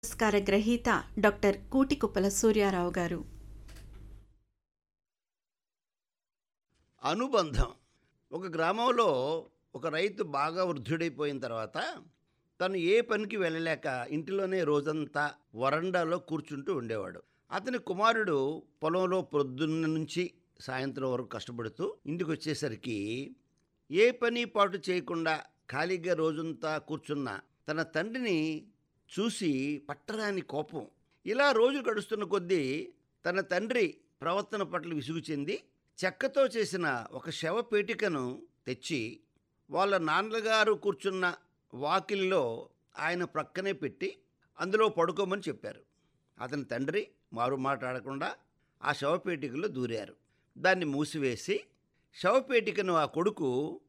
పురస్కార గ్రహీత డాక్టర్ కూటికుప్పల సూర్యారావు గారు అనుబంధం ఒక గ్రామంలో ఒక రైతు బాగా వృద్ధుడైపోయిన తర్వాత తను ఏ పనికి వెళ్ళలేక ఇంటిలోనే రోజంతా వరండాలో కూర్చుంటూ ఉండేవాడు అతని కుమారుడు పొలంలో పొద్దున్న నుంచి సాయంత్రం వరకు కష్టపడుతూ ఇంటికి వచ్చేసరికి ఏ పని పాటు చేయకుండా ఖాళీగా రోజంతా కూర్చున్న తన తండ్రిని చూసి పట్టరాని కోపం ఇలా రోజు గడుస్తున్న కొద్దీ తన తండ్రి ప్రవర్తన పట్ల విసుగు చెంది చెక్కతో చేసిన ఒక శవపేటికను తెచ్చి వాళ్ళ నాన్నగారు కూర్చున్న వాకిలిలో ఆయన ప్రక్కనే పెట్టి అందులో పడుకోమని చెప్పారు అతని తండ్రి మారు మాట్లాడకుండా ఆ శవపేటికలో దూరారు దాన్ని మూసివేసి శవపేటికను ఆ కొడుకు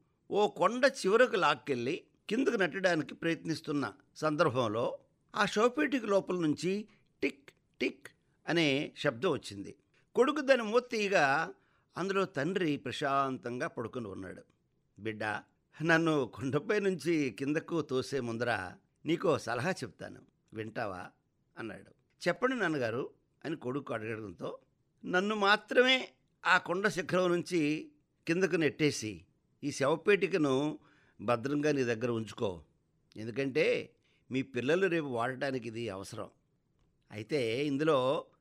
ఓ కొండ చివరకు లాక్కెళ్ళి కిందకు నెట్టడానికి ప్రయత్నిస్తున్న సందర్భంలో ఆ శవపేటిక లోపల నుంచి టిక్ టిక్ అనే శబ్దం వచ్చింది కొడుకు దాన్ని మూతీగా అందులో తండ్రి ప్రశాంతంగా పడుకుని ఉన్నాడు బిడ్డ నన్ను కొండపై నుంచి కిందకు తోసే ముందర నీకో సలహా చెప్తాను వింటావా అన్నాడు చెప్పండి నాన్నగారు అని కొడుకు అడగడంతో నన్ను మాత్రమే ఆ కొండ శిఖరం నుంచి కిందకు నెట్టేసి ఈ శవపేటికను భద్రంగా నీ దగ్గర ఉంచుకో ఎందుకంటే మీ పిల్లలు రేపు వాడటానికి ఇది అవసరం అయితే ఇందులో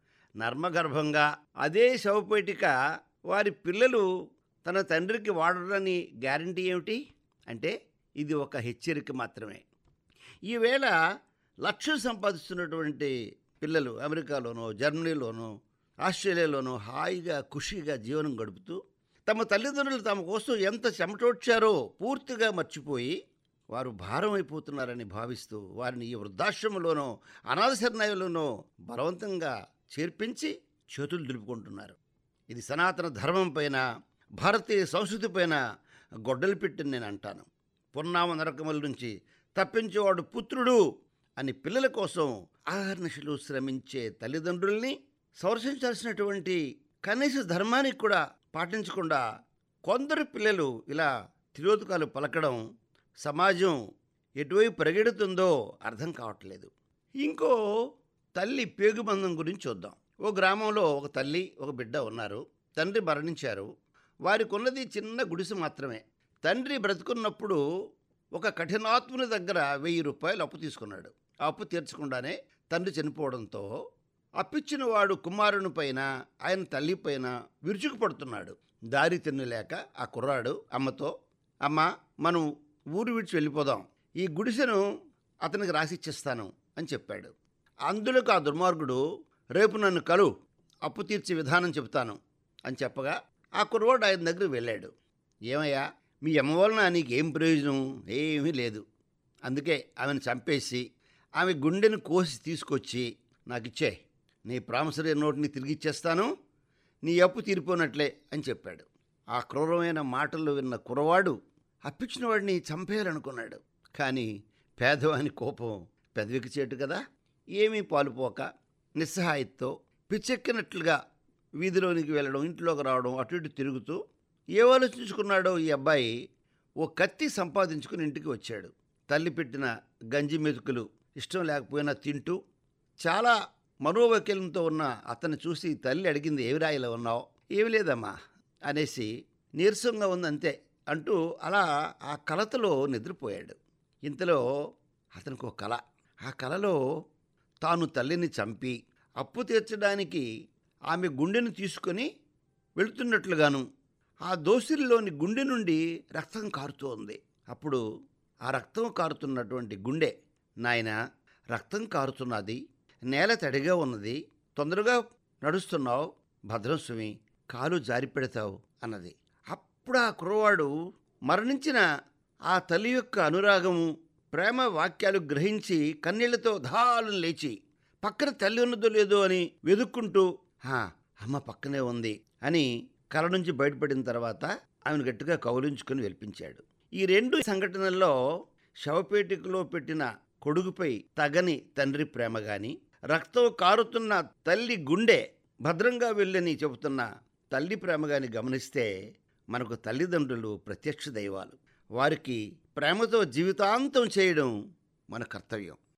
నర్మగర్భంగా అదే శవపేటిక వారి పిల్లలు తన తండ్రికి వాడరని గ్యారంటీ ఏమిటి అంటే ఇది ఒక హెచ్చరిక మాత్రమే ఈవేళ లక్షలు సంపాదిస్తున్నటువంటి పిల్లలు అమెరికాలోనో జర్మనీలోనో ఆస్ట్రేలియాలోనో హాయిగా ఖుషీగా జీవనం గడుపుతూ తమ తల్లిదండ్రులు తమ కోసం ఎంత చెమటోడ్చారో పూర్తిగా మర్చిపోయి వారు భారం అయిపోతున్నారని భావిస్తూ వారిని ఈ వృద్ధాశ్రమంలోనో అనాథ శరణాలయంలోనో బలవంతంగా చేర్పించి చేతులు దులుపుకుంటున్నారు ఇది సనాతన ధర్మం పైన భారతీయ సంస్కృతి పైన గొడ్డలు పెట్టి నేను అంటాను పున్నామ నరకముల నుంచి తప్పించేవాడు పుత్రుడు అని పిల్లల కోసం ఆహర్నిశలు శ్రమించే తల్లిదండ్రుల్ని సంరక్షించాల్సినటువంటి కనీస ధర్మానికి కూడా పాటించకుండా కొందరు పిల్లలు ఇలా తిరోధకాలు పలకడం సమాజం ఎటువైపు పరిగెడుతుందో అర్థం కావట్లేదు ఇంకో తల్లి పేగుబంధం గురించి చూద్దాం ఓ గ్రామంలో ఒక తల్లి ఒక బిడ్డ ఉన్నారు తండ్రి మరణించారు వారికి ఉన్నది చిన్న గుడిసె మాత్రమే తండ్రి బ్రతుకున్నప్పుడు ఒక కఠినాత్ముని దగ్గర వెయ్యి రూపాయలు అప్పు తీసుకున్నాడు ఆ అప్పు తీర్చకుండానే తండ్రి చనిపోవడంతో అప్పిచ్చిన వాడు కుమారుని పైన ఆయన తల్లి పైన విరుచుకుపడుతున్నాడు దారి తిన్నలేక ఆ కుర్రాడు అమ్మతో అమ్మ మనం ఊరు విడిచి వెళ్ళిపోదాం ఈ గుడిసెను అతనికి రాసిచ్చేస్తాను అని చెప్పాడు అందులోకి ఆ దుర్మార్గుడు రేపు నన్ను కలు అప్పు తీర్చే విధానం చెబుతాను అని చెప్పగా ఆ కుర్రవాడు ఆయన దగ్గరికి వెళ్ళాడు ఏమయ్యా మీ అమ్మ వలన నీకేం ప్రయోజనం ఏమీ లేదు అందుకే ఆమెను చంపేసి ఆమె గుండెను కోసి తీసుకొచ్చి నాకు ఇచ్చే నీ ప్రామిసరీ నోట్ని తిరిగి ఇచ్చేస్తాను నీ అప్పు తీరిపోనట్లే అని చెప్పాడు ఆ క్రూరమైన మాటలు విన్న కురవాడు అప్పించిన వాడిని చంపేయాలనుకున్నాడు కానీ పేదవాని కోపం పెదవికి చేటు కదా ఏమీ పాలుపోక నిస్సహాయతతో పిచ్చెక్కినట్లుగా వీధిలోనికి వెళ్ళడం ఇంట్లోకి రావడం అటు ఇటు తిరుగుతూ ఏ ఆలోచించుకున్నాడో ఈ అబ్బాయి ఓ కత్తి సంపాదించుకుని ఇంటికి వచ్చాడు తల్లి పెట్టిన గంజి మెతుకులు ఇష్టం లేకపోయినా తింటూ చాలా మనోవైకల్యంతో ఉన్న అతన్ని చూసి తల్లి అడిగింది ఏమి రాయిలో ఉన్నావు ఏమి లేదమ్మా అనేసి నీరసంగా ఉందంతే అంటూ అలా ఆ కలతలో నిద్రపోయాడు ఇంతలో అతనికి ఒక కళ ఆ కలలో తాను తల్లిని చంపి అప్పు తీర్చడానికి ఆమె గుండెను తీసుకొని వెళుతున్నట్లుగాను ఆ దోసిరిలోని గుండె నుండి రక్తం కారుతోంది అప్పుడు ఆ రక్తం కారుతున్నటువంటి గుండె నాయన రక్తం కారుతున్నది నేల తడిగా ఉన్నది తొందరగా నడుస్తున్నావు భద్రం స్వామి కాలు జారి పెడతావు అన్నది అప్పుడు ఆ కుర్రవాడు మరణించిన ఆ తల్లి యొక్క అనురాగము ప్రేమ వాక్యాలు గ్రహించి కన్నీళ్లతో ధాలను లేచి పక్కన తల్లి ఉన్నదో లేదో అని వెతుక్కుంటూ "హా, అమ్మ పక్కనే ఉంది అని కల నుంచి బయటపడిన తర్వాత ఆమెను గట్టిగా కౌలించుకొని వెలిపించాడు ఈ రెండు సంఘటనల్లో శవపేటికలో పెట్టిన కొడుకుపై తగని తండ్రి ప్రేమ గాని రక్తం కారుతున్న తల్లి గుండె భద్రంగా వెళ్ళని చెబుతున్న తల్లి ప్రేమ గాని గమనిస్తే మనకు తల్లిదండ్రులు ప్రత్యక్ష దైవాలు వారికి ప్రేమతో జీవితాంతం చేయడం మన కర్తవ్యం